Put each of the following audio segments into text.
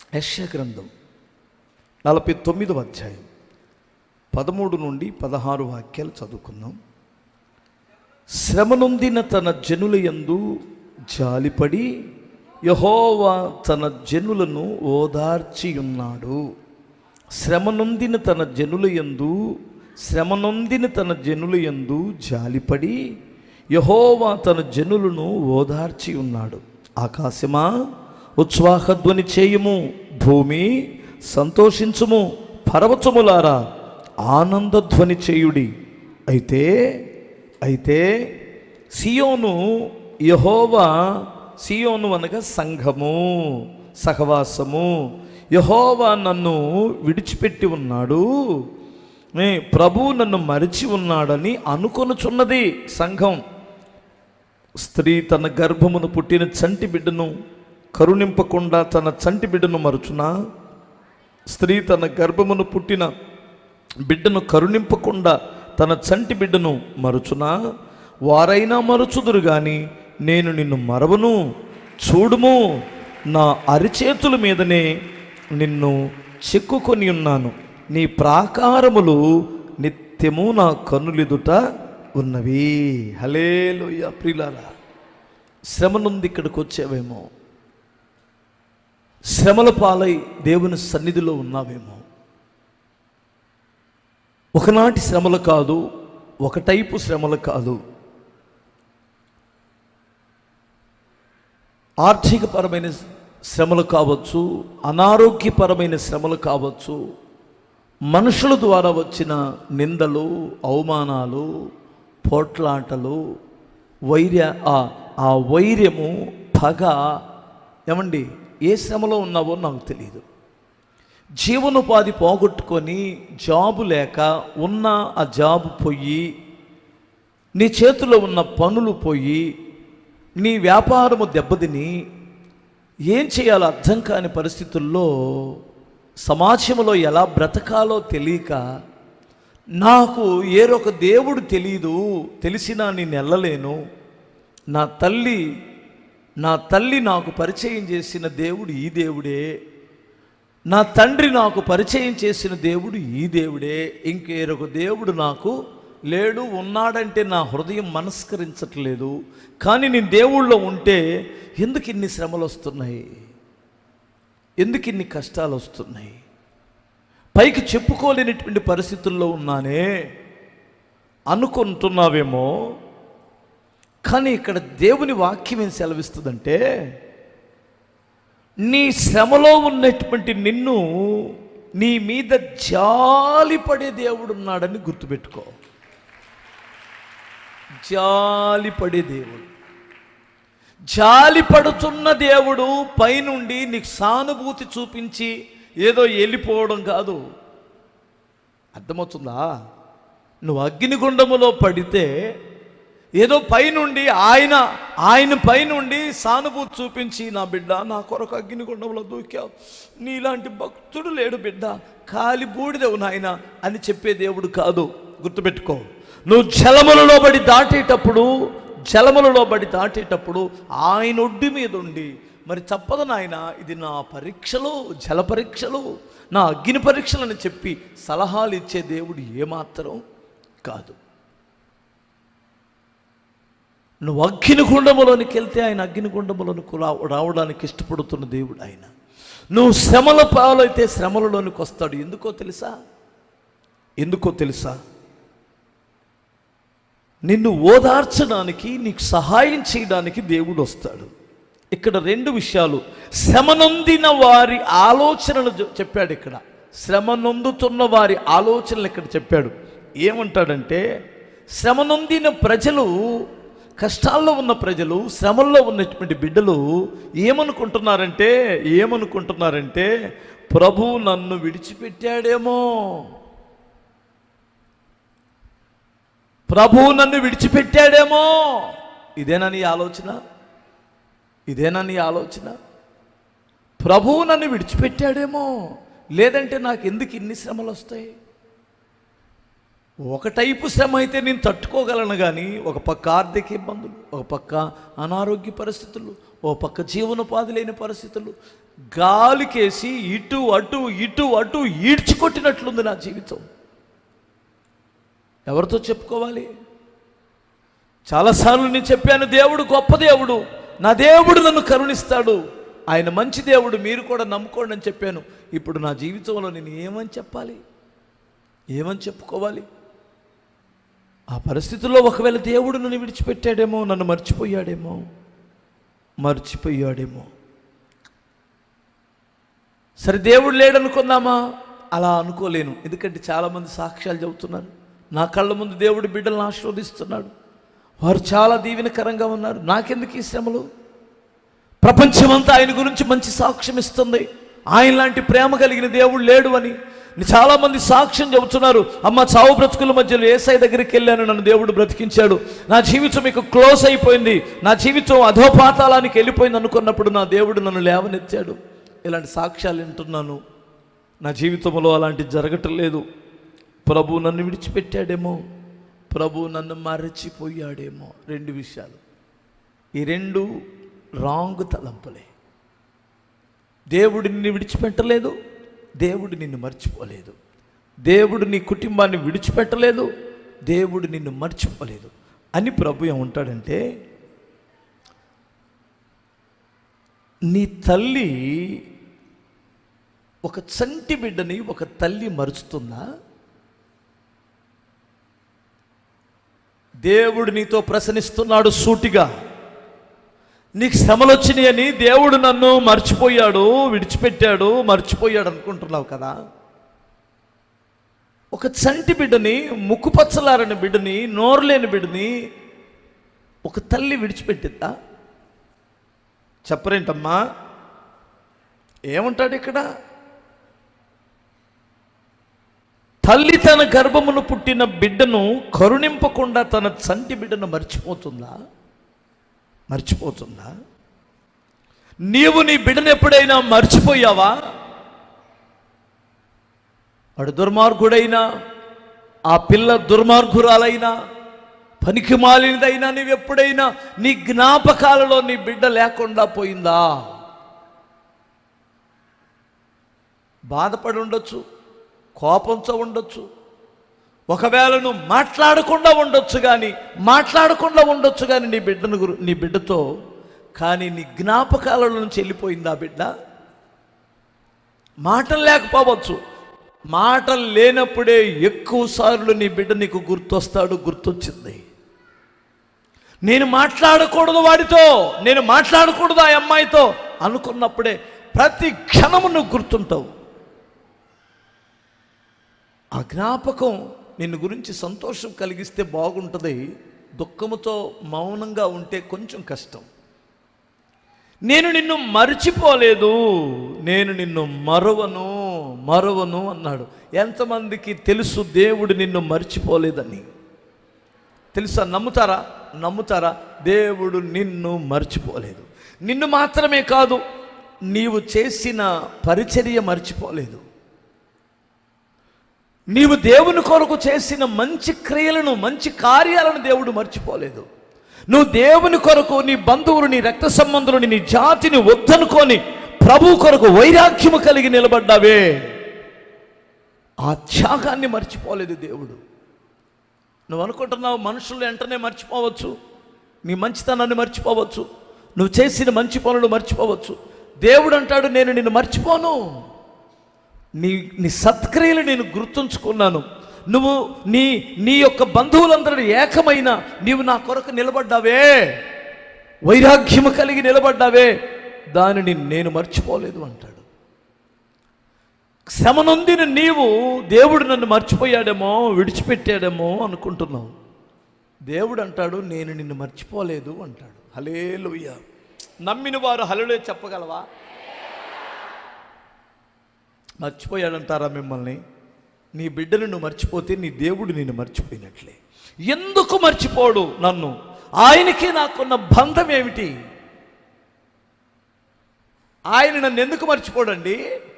యశ్య గ్రంథం నలభై తొమ్మిదవ అధ్యాయం పదమూడు నుండి పదహారు వాక్యాలు చదువుకుందాం శ్రమనొందిన తన జనుల యందు జాలిపడి యహోవా తన జనులను ఓదార్చి ఉన్నాడు శ్రమనొందిన తన జనుల యందు శ్రమనొందిన తన జనుల యందు జాలిపడి యహోవా తన జనులను ఓదార్చి ఉన్నాడు ఆకాశమా ఉత్సాహధ్వని చేయుము భూమి సంతోషించుము పర్వతములారా ఆనందధ్వని చేయుడి అయితే అయితే సియోను యహోవా సియోను అనగా సంఘము సహవాసము యహోవా నన్ను విడిచిపెట్టి ఉన్నాడు ఏ, ప్రభు నన్ను మరిచి ఉన్నాడని అనుకొనుచున్నది సంఘం స్త్రీ తన గర్భమును పుట్టిన చంటి బిడ్డను కరుణింపకుండా తన చంటి బిడ్డను మరుచునా స్త్రీ తన గర్భమును పుట్టిన బిడ్డను కరుణింపకుండా తన చంటి బిడ్డను మరుచునా వారైనా మరుచుదురు గాని నేను నిన్ను మరవను చూడుము నా అరిచేతుల మీదనే నిన్ను చెక్కుకొని ఉన్నాను నీ ప్రాకారములు నిత్యము నా కన్నులెదుట ఉన్నవి హలేలుయ ప్రియులారా శ్రమ నుండి ఇక్కడికి వచ్చావేమో శ్రమల పాలై దేవుని సన్నిధిలో ఉన్నావేమో ఒకనాటి శ్రమలు కాదు ఒక టైపు శ్రమలు కాదు ఆర్థికపరమైన శ్రమలు కావచ్చు అనారోగ్యపరమైన శ్రమలు కావచ్చు మనుషుల ద్వారా వచ్చిన నిందలు అవమానాలు పోట్లాటలు వైర్య ఆ- ఆ వైర్యము పగ ఏమండి ఏ శ్రమలో ఉన్నావో నాకు తెలియదు జీవనోపాధి పోగొట్టుకొని జాబు లేక ఉన్న ఆ జాబు పోయి నీ చేతిలో ఉన్న పనులు పోయి నీ వ్యాపారము దెబ్బతిని ఏం చేయాలో అర్థం కాని పరిస్థితుల్లో సమాజంలో ఎలా బ్రతకాలో తెలియక నాకు ఏరొక దేవుడు తెలియదు తెలిసినా నేను వెళ్ళలేను నా తల్లి నా తల్లి నాకు పరిచయం చేసిన దేవుడు ఈ దేవుడే నా తండ్రి నాకు పరిచయం చేసిన దేవుడు ఈ దేవుడే ఇంకేరొక దేవుడు నాకు లేడు ఉన్నాడంటే నా హృదయం మనస్కరించట్లేదు కానీ నేను దేవుళ్ళో ఉంటే ఎందుకు ఇన్ని శ్రమలు వస్తున్నాయి ఎందుకు ఇన్ని కష్టాలు వస్తున్నాయి పైకి చెప్పుకోలేనటువంటి పరిస్థితుల్లో ఉన్నానే అనుకుంటున్నావేమో కానీ ఇక్కడ దేవుని వాక్యం ఏం సెలవిస్తుందంటే నీ శ్రమలో ఉన్నటువంటి నిన్ను నీ మీద జాలిపడే దేవుడు ఉన్నాడని గుర్తుపెట్టుకో జాలిపడే దేవుడు జాలిపడుతున్న దేవుడు పైనుండి నీకు సానుభూతి చూపించి ఏదో వెళ్ళిపోవడం కాదు అర్థమవుతుందా నువ్వు అగ్నిగుండములో పడితే ఏదో పైనుండి ఆయన ఆయన పైనుండి సానుభూతి చూపించి నా బిడ్డ నా కొరకు అగ్నిగుండంలో దూకావు నీలాంటి భక్తుడు లేడు బిడ్డ కాలి బూడిదవు నాయన అని చెప్పే దేవుడు కాదు గుర్తుపెట్టుకో నువ్వు జలములలో బడి దాటేటప్పుడు జలములలో బడి దాటేటప్పుడు ఆయన ఒడ్డు మీద ఉండి మరి తప్పదు నాయన ఇది నా పరీక్షలు జల పరీక్షలు నా అగ్ని పరీక్షలు అని చెప్పి సలహాలు ఇచ్చే దేవుడు ఏమాత్రం కాదు నువ్వు అగ్నిగుండములోనికి వెళ్తే ఆయన అగ్నిగుండములోనికి రా- రావడానికి ఇష్టపడుతున్న దేవుడు ఆయన నువ్వు శ్రమల పాలైతే శ్రమలలోనికి వస్తాడు ఎందుకో తెలుసా ఎందుకో తెలుసా నిన్ను ఓదార్చడానికి నీకు సహాయం చేయడానికి దేవుడు వస్తాడు ఇక్కడ రెండు విషయాలు శ్రమ నొందిన వారి ఆలోచనలు చె- చెప్పాడు ఇక్కడ శ్రమ నొందుతున్న వారి ఆలోచనలు ఇక్కడ చెప్పాడు ఏమంటాడంటే శ్రమ నొందిన ప్రజలు కష్టాల్లో ఉన్న ప్రజలు శ్రమల్లో ఉన్నటువంటి బిడ్డలు ఏమనుకుంటున్నారంటే ఏమనుకుంటున్నారంటే ప్రభు నన్ను విడిచిపెట్టాడేమో ప్రభు నన్ను విడిచిపెట్టాడేమో ఇదేనా నీ ఆలోచన ఇదేనా నీ ఆలోచన ప్రభువు నన్ను విడిచిపెట్టాడేమో లేదంటే నాకు ఎందుకు ఇన్ని శ్రమలు వస్తాయి ఒక టైపు శ్రమ అయితే నేను తట్టుకోగలను కానీ ఒక పక్క ఆర్థిక ఇబ్బందులు ఒక పక్క అనారోగ్య పరిస్థితులు ఓ పక్క జీవనోపాధి లేని పరిస్థితులు గాలికేసి ఇటు అటు ఇటు అటు ఈడ్చికొట్టినట్లుంది నా జీవితం ఎవరితో చెప్పుకోవాలి చాలాసార్లు నేను చెప్పాను దేవుడు గొప్ప దేవుడు నా దేవుడు నన్ను కరుణిస్తాడు ఆయన మంచి దేవుడు మీరు కూడా నమ్ముకోండి అని చెప్పాను ఇప్పుడు నా జీవితంలో నేను ఏమని చెప్పాలి ఏమని చెప్పుకోవాలి ఆ పరిస్థితుల్లో ఒకవేళ దేవుడు నన్ను విడిచిపెట్టాడేమో నన్ను మర్చిపోయాడేమో మర్చిపోయాడేమో సరే దేవుడు లేడనుకుందామా అలా అనుకోలేను ఎందుకంటే చాలామంది సాక్ష్యాలు చెబుతున్నారు నా కళ్ళ ముందు దేవుడు బిడ్డలను ఆశీర్వదిస్తున్నాడు వారు చాలా దీవెనకరంగా ఉన్నారు నాకెందుకు ఈ శ్రమలు ప్రపంచమంతా ఆయన గురించి మంచి సాక్ష్యం ఇస్తుంది ఆయన లాంటి ప్రేమ కలిగిన దేవుడు లేడు అని చాలా మంది సాక్ష్యం చెబుతున్నారు అమ్మ చావు బ్రతుకుల మధ్యలో ఏసై దగ్గరికి వెళ్ళాను నన్ను దేవుడు బ్రతికించాడు నా జీవితం మీకు క్లోజ్ అయిపోయింది నా జీవితం అధోపాతాళానికి వెళ్ళిపోయింది అనుకున్నప్పుడు నా దేవుడు నన్ను లేవనెత్తాడు ఇలాంటి సాక్ష్యాలు వింటున్నాను నా జీవితంలో అలాంటి జరగటం లేదు ప్రభు నన్ను విడిచిపెట్టాడేమో ప్రభు నన్ను మరచిపోయాడేమో రెండు విషయాలు ఈ రెండు రాంగ్ తలంపులే దేవుడు నిన్ను విడిచిపెట్టలేదు దేవుడు నిన్ను మర్చిపోలేదు దేవుడు నీ కుటుంబాన్ని విడిచిపెట్టలేదు దేవుడు నిన్ను మర్చిపోలేదు అని ప్రభు ఏమంటాడంటే నీ తల్లి ఒక చంటి బిడ్డని ఒక తల్లి మరుచుతుందా దేవుడు నీతో ప్రశ్నిస్తున్నాడు సూటిగా నీకు శ్రమలు వచ్చినాయని దేవుడు నన్ను మర్చిపోయాడు విడిచిపెట్టాడు మర్చిపోయాడు అనుకుంటున్నావు కదా ఒక చంటి బిడ్డని ముక్కుపచ్చలారని బిడ్డని నోరులేని బిడ్డని ఒక తల్లి విడిచిపెట్టిద్దా చెప్పరేంటమ్మా ఏమంటాడు ఇక్కడ తల్లి తన గర్భమును పుట్టిన బిడ్డను కరుణింపకుండా తన చంటి బిడ్డను మర్చిపోతుందా మర్చిపోతుందా నీవు నీ బిడ్డను ఎప్పుడైనా మర్చిపోయావా వాడు దుర్మార్గుడైనా ఆ పిల్ల దుర్మార్గురాలైనా పనికి మాలినదైనా నీవు ఎప్పుడైనా నీ జ్ఞాపకాలలో నీ బిడ్డ లేకుండా పోయిందా బాధపడి ఉండొచ్చు కోపంతో ఉండొచ్చు ఒకవేళ నువ్వు మాట్లాడకుండా ఉండొచ్చు కానీ మాట్లాడకుండా ఉండొచ్చు కానీ నీ బిడ్డను గురు నీ బిడ్డతో కానీ నీ జ్ఞాపకాల నుంచి వెళ్ళిపోయిందా బిడ్డ మాటలు లేకపోవచ్చు మాటలు లేనప్పుడే ఎక్కువ సార్లు నీ బిడ్డ నీకు గుర్తొస్తాడు గుర్తొచ్చింది నేను మాట్లాడకూడదు వాడితో నేను మాట్లాడకూడదు ఆ అమ్మాయితో అనుకున్నప్పుడే ప్రతి క్షణము నువ్వు గుర్తుంటావు ఆ జ్ఞాపకం నిన్ను గురించి సంతోషం కలిగిస్తే బాగుంటుంది దుఃఖముతో మౌనంగా ఉంటే కొంచెం కష్టం నేను నిన్ను మర్చిపోలేదు నేను నిన్ను మరవను మరవను అన్నాడు ఎంతమందికి తెలుసు దేవుడు నిన్ను మర్చిపోలేదని తెలుసా నమ్ముతారా నమ్ముతారా దేవుడు నిన్ను మర్చిపోలేదు నిన్ను మాత్రమే కాదు నీవు చేసిన పరిచర్య మర్చిపోలేదు నీవు దేవుని కొరకు చేసిన మంచి క్రియలను మంచి కార్యాలను దేవుడు మర్చిపోలేదు నువ్వు దేవుని కొరకు నీ బంధువులు నీ రక్త సంబంధులు నీ జాతిని వద్దనుకొని ప్రభు కొరకు వైరాగ్యము కలిగి నిలబడ్డావే ఆ త్యాగాన్ని మర్చిపోలేదు దేవుడు నువ్వు అనుకుంటున్నావు మనుషులు వెంటనే మర్చిపోవచ్చు నీ మంచితనాన్ని మర్చిపోవచ్చు నువ్వు చేసిన మంచి పనులు మర్చిపోవచ్చు దేవుడు అంటాడు నేను నిన్ను మర్చిపోను నీ నీ సత్క్రియలు నేను గుర్తుంచుకున్నాను నువ్వు నీ నీ యొక్క బంధువులందరూ ఏకమైన నీవు నా కొరకు నిలబడ్డావే వైరాగ్యము కలిగి నిలబడ్డావే దానిని నేను మర్చిపోలేదు అంటాడు శ్రమ నొందిన నీవు దేవుడు నన్ను మర్చిపోయాడేమో విడిచిపెట్టాడేమో అనుకుంటున్నావు దేవుడు అంటాడు నేను నిన్ను మర్చిపోలేదు అంటాడు హలేలుయ్య నమ్మిన వారు హలులే చెప్పగలవా మర్చిపోయాడంటారా మిమ్మల్ని నీ బిడ్డను నువ్వు మర్చిపోతే నీ దేవుడు నిన్ను మర్చిపోయినట్లే ఎందుకు మర్చిపోడు నన్ను ఆయనకి నాకున్న బంధం ఏమిటి ఆయన నన్ను ఎందుకు మర్చిపోడండి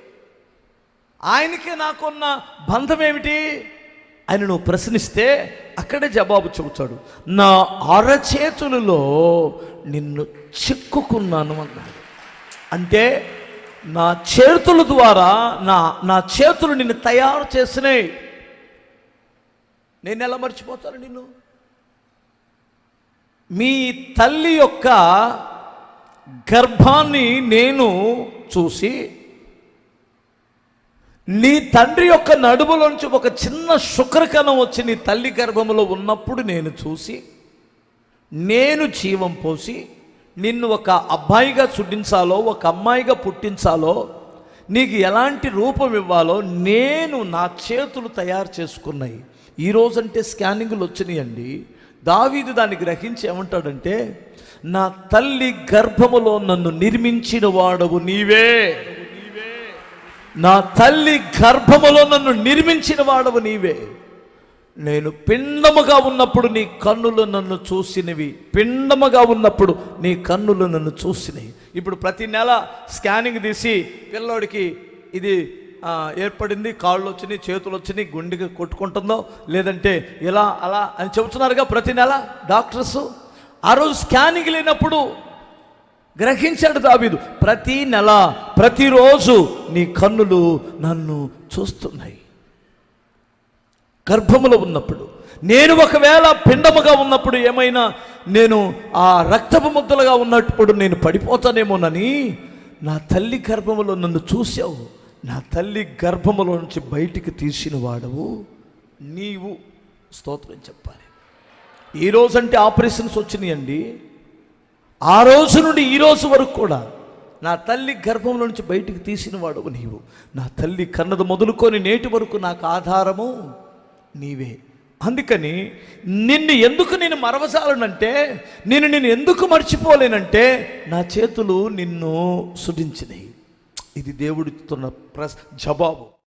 ఆయనకే నాకున్న బంధం ఏమిటి ఆయన నువ్వు ప్రశ్నిస్తే అక్కడే జవాబు చెబుతాడు నా అరచేతులలో నిన్ను చిక్కుకున్నాను అన్నాడు అంటే నా చేతుల ద్వారా నా నా చేతులు నిన్ను తయారు చేసినాయి నేను ఎలా మర్చిపోతాను నిన్ను మీ తల్లి యొక్క గర్భాన్ని నేను చూసి నీ తండ్రి యొక్క నడుములోంచి ఒక చిన్న శుక్రకణం వచ్చి నీ తల్లి గర్భంలో ఉన్నప్పుడు నేను చూసి నేను జీవం పోసి నిన్ను ఒక అబ్బాయిగా చుట్టించాలో ఒక అమ్మాయిగా పుట్టించాలో నీకు ఎలాంటి రూపం ఇవ్వాలో నేను నా చేతులు తయారు చేసుకున్నాయి ఈ రోజంటే స్కానింగ్లు వచ్చినాయండి దావీదు దాన్ని గ్రహించి ఏమంటాడంటే నా తల్లి గర్భములో నన్ను నిర్మించిన వాడవు నీవే నా తల్లి గర్భములో నన్ను నిర్మించిన వాడవు నీవే నేను పిండముగా ఉన్నప్పుడు నీ కన్నులు నన్ను చూసినవి పిండముగా ఉన్నప్పుడు నీ కన్నులు నన్ను చూసినవి ఇప్పుడు ప్రతి నెల స్కానింగ్ తీసి పిల్లోడికి ఇది ఆ, ఏర్పడింది కాళ్ళు వచ్చినాయి చేతులు వచ్చినాయి గుండెకి కొట్టుకుంటుందో లేదంటే ఇలా అలా అని చెబుతున్నారుగా ప్రతి నెల డాక్టర్స్ ఆ రోజు స్కానింగ్ లేనప్పుడు గ్రహించాడు దావీదు ప్రతి నెల ప్రతిరోజు నీ కన్నులు నన్ను చూస్తున్నాయి గర్భములో ఉన్నప్పుడు నేను ఒకవేళ పిండముగా ఉన్నప్పుడు ఏమైనా నేను ఆ రక్తపు ముద్దలుగా ఉన్నప్పుడు నేను పడిపోతానేమోనని నా తల్లి గర్భములో నన్ను చూసావు నా తల్లి గర్భములో నుంచి బయటికి తీసిన వాడవు నీవు స్తోత్రం చెప్పాలి ఈ రోజంటే ఆపరేషన్స్ వచ్చినాయండి ఆ రోజు నుండి ఈ రోజు వరకు కూడా నా తల్లి గర్భంలో నుంచి బయటికి తీసిన వాడవు నీవు నా తల్లి కన్నది మొదలుకొని నేటి వరకు నాకు ఆధారము నీవే అందుకని నిన్ను ఎందుకు నేను మరవసాలనంటే నేను నేను ఎందుకు మర్చిపోలేనంటే నా చేతులు నిన్ను సుడించినాయి ఇది దేవుడిస్తున్న ప్రస్ జవాబు